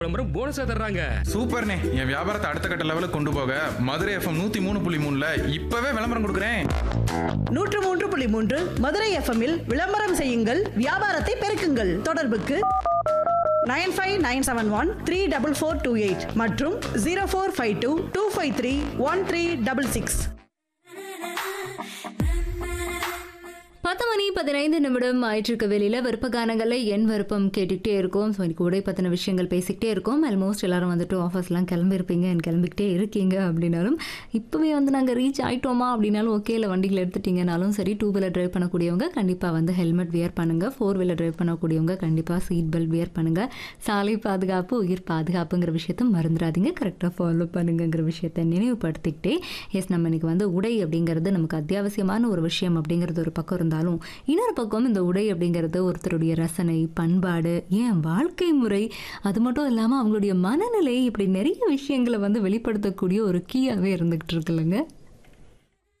விளம்பரம் போனஸா தர்றாங்க சூப்பர்ண்ணே என் வியாபாரத்தை அடுத்த கட்ட லெவலுக்கு கொண்டு போக மதுரை எஃப்எம் நூத்தி மூணு புள்ளி மூணுல இப்பவே விளம்பரம் கொடுக்குறேன் நூற்று மூன்று புள்ளி மூன்று மதுரை எஃப்எம்மில் விளம்பரம் செய்யுங்கள் வியாபாரத்தை பெருக்குங்கள் தொடர்புக்கு nine five nine seven one three double four two eight மற்றும் zero four five two two five three one three double six பத்து மணி பதினைந்து நிமிடம் ஆயிட்டிருக்க வெளியில விருப்ப கானங்கள்ல என் விருப்பம் கேட்டுக்கிட்டே இருக்கோம் ஸோ இன்னைக்கு உடை பத்தின விஷயங்கள் பேசிக்கிட்டே இருக்கோம் ஆல்மோஸ்ட் எல்லாரும் வந்துட்டு ஆஃபீஸ்லாம் கிளம்பியிருப்பீங்க and கிளம்பிக்கிட்டே இருக்கீங்க அப்படின்னாலும் இப்போவே வந்து நாங்கள் ரீச் ஆயிட்டோமா அப்படின்னாலும் ஓகே இல்லை வண்டியில் எடுத்துட்டீங்கனாலும் சரி டூ வீலர் டிரைவ் பண்ணக்கூடியவங்க கண்டிப்பாக வந்து ஹெல்மெட் வியர் பண்ணுங்க ஃபோர் வீலர் டிரைவ் பண்ணக்கூடியவங்க கண்டிப்பாக சீட் பெல்ட் வியர் பண்ணுங்க சாலை பாதுகாப்பு உயிர் பாதுகாப்புங்கிற விஷயத்த மறந்துடாதீங்க கரெக்டாக ஃபாலோ பண்ணுங்கிற விஷயத்த நினைவுபடுத்திக்கிட்டே எஸ் நம்ம இன்னைக்கு வந்து உடை அப்படிங்கிறது நமக்கு அத்தியாவசியமான ஒரு விஷயம் அப்படிங்கிறது ஒரு பக்கம் இருந்தாலும் இன்னொரு பக்கம் இந்த உடை அப்படிங்கிறது ஒருத்தருடைய ரசனை பண்பாடு ஏன் வாழ்க்கை முறை அது மட்டும் இல்லாமல் அவங்களுடைய மனநிலை இப்படி நிறைய விஷயங்களை வந்து வெளிப்படுத்தக்கூடிய ஒரு கீயாகவே இருந்துகிட்டு இருக்குல்லங்க